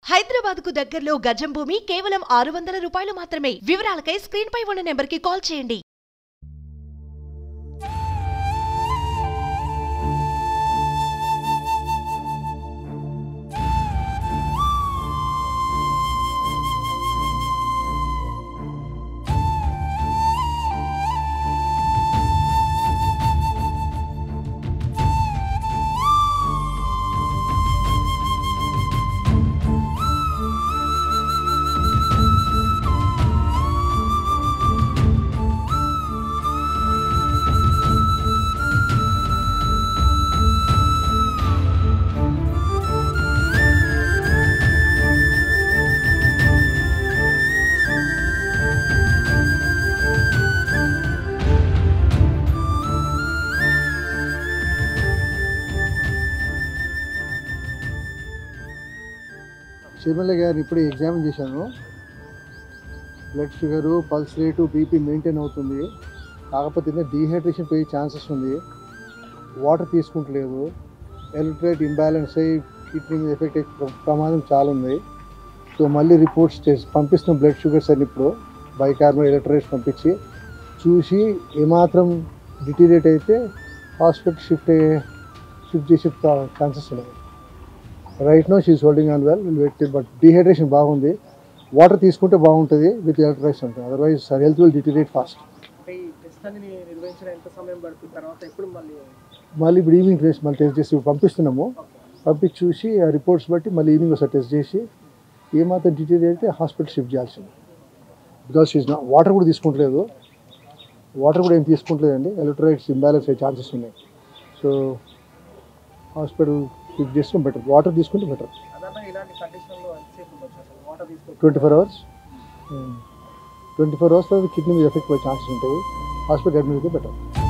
హైదరాబాద్ కు దగ్గరలో గజం భూమి కేవలం ఆరు వందల రూపాయలు మాత్రమే వివరాలకై స్క్రీన్ పై ఉన్న నెంబర్ కి కాల్ చేయండి షర్మిల గారిని ఇప్పుడే ఎగ్జామిన్ చేశాను blood sugar pulse rate BP maintain అవుతుంది కాకపోతే డీహైడ్రేషన్ పోయే ఛాన్సెస్ ఉంది వాటర్ తీసుకుంటలేదు ఎలక్ట్రైట్ ఇంబ్యాలెన్స్ అయ్యి కిడ్నీ మీద ఎఫెక్ట్ అయ్యే ప్ర- ప్రమాదం చాలా ఉంది సో మళ్ళీ రిపోర్ట్స్ చేసి పంపిస్తున్నాం బ్లడ్ షుగర్స్ అని ఇప్పుడు బైకార్బోన్ ఎలక్ట్రైట్స్ పంపించి చూసి ఏమాత్రం డిటీరియేట్ అయితే హాస్పిటల్ షిఫ్ట్ అయ్యే షిఫ్ట్ చేసే ఛాన్సెస్ ఉన్నాయి right no she's holding on well will wait but dehydration బాగుంది వాటర్ తీసుకుంటే బాగుంటుంది విత్ ఎలక్ట్రైట్స్ ఉంటుంది otherwise health will deteriorate fast అంటే ఈ టెస్ట్ అనేది నిర్వహించిన ఎంత సమయం పడుతుంది తర్వాత ఎప్పుడు మళ్ళీ మళ్ళీ ఇప్పుడు ఈవినింగ్ టెస్ట్ మళ్ళీ టెస్ట్ చేసి పంపిస్తున్నాము పంపించి చూసి ఆ రిపోర్ట్స్ బట్టి మళ్ళీ ఈవినింగ్ ఒకసారి టెస్ట్ చేసి ఏమాత్రం డిటీరియట్ అయితే హాస్పిటల్ షిఫ్ట్ చేయాల్సింది బికాస్ షీజ్ నా వాటర్ కూడా తీసుకుంటలేదు వాటర్ కూడా ఏం తీసుకుంటలేదండి ఎలక్ట్రైట్స్ ఇంబ్యాలెన్స్ అయ్యే ఛాన్సెస్ ఉన్నాయి సో హాస్పిటల్ షిఫ్ట్ చేస్తే బెటర్ వాటర్ తీసుకుంటే బెటర్ సాధారణంగా ఇలాంటి కండిషన్లో ఎంతసేపు ఉండొచ్చు అసలు వాటర్ తీసుకోవచ్చు twenty four hours twenty four hours తర్వాత కిడ్నీ మీద ఎఫెక్ట్ పోయే ఛాన్సెస్ ఉంటాయి హాస్పిటల్ అడ్మిట్ అయితే బెటర్